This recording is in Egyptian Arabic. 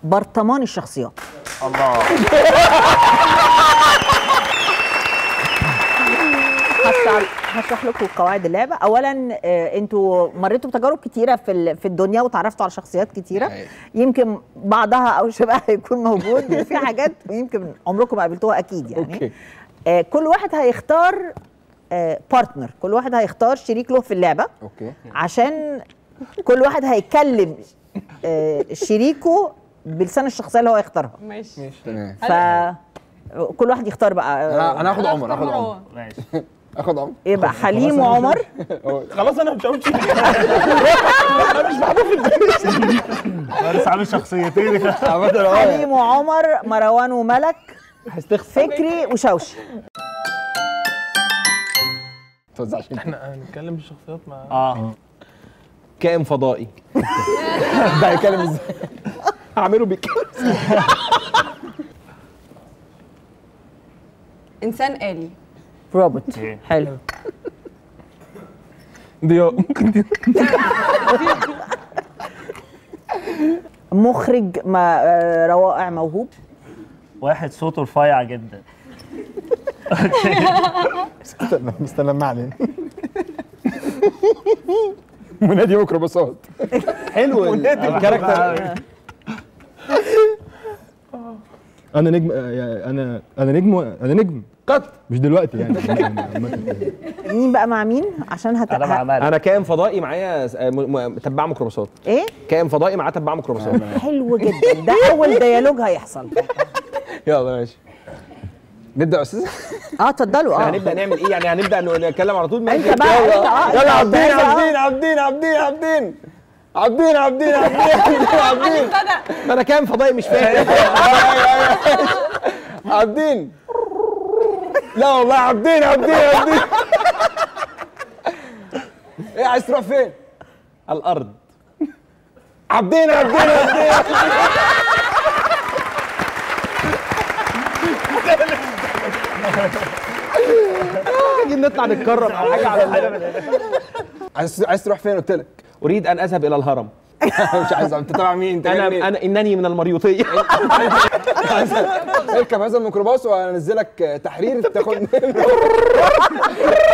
برطمان الشخصيات الله هشرح هشرح لكم قواعد اللعبه اولا آه، انتوا مريتوا بتجارب كتيره في ال- في الدنيا وتعرفتوا على شخصيات كتيره أيوة. يمكن بعضها او شبهها يكون موجود وفي حاجات يمكن عمركم ما قابلتوها اكيد يعني أوكي. آه، كل واحد هيختار بارتنر كل واحد هيختار شريك له في اللعبه اوكي عشان كل واحد هيكلم آه، شريكه بلسان الشخصيه اللي هو هيختارها ماشي تمام ف كل واحد يختار بقى آه، انا انا هاخد عمر هاخد عمر مروان. ماشي هاخد عمر يبقى حليم وعمر خلاص انا مش هقول شيء فارس عامل شخصيتين عامة اه حليم وعمر مروان وملك فكري وشوشي توزعش احنا هنتكلم بالشخصيات مع اه كائن فضائي ده هيتكلم ازاي؟ هعمله بيتكلم انسان آلي روبوت أوكي. حلو ضياء ممكن دي مخرج ما آه، روائع موهوب واحد صوته رفيع جدا استنى استنى معني منادي ميكروباصات حلو ال- الكاركتر انا نجم آه، انا انا نجم انا نجم قط مش دلوقتي يعني عامة. مين بقى مع مين عشان هت... انا مع ه- مالك انا كائن فضائي معايا س- م- م- تبع ميكروباصات ايه كائن فضائي معاه تبع ميكروباصات حلو جدا ده اول ديالوج هيحصل يلا ماشي نبدا يا استاذ اه اتفضلوا اه هنبدا نعمل ايه يعني هنبدا ن- نتكلم على طول ماشي انت بقى انت اه يلا انت عابدين عايز- آه. عابدين عابدين عابدين عابدين عابدين عابدين عابدين عابدين عابدين انا كائن فضائي مش فاهم عابدين لا والله عابدين عابدين عابدين ايه عايز تروح فين؟ على الارض عابدين عابدين عابدين عايزين نطلع نتكرم او حاجه على ال- عايز عايز تروح فين قلت لك اريد ان اذهب الى الهرم مش عايز انت تبع مين انت انا انا انني من المريوطيه اركب هذا الميكروباص وانزلك تحرير تاخد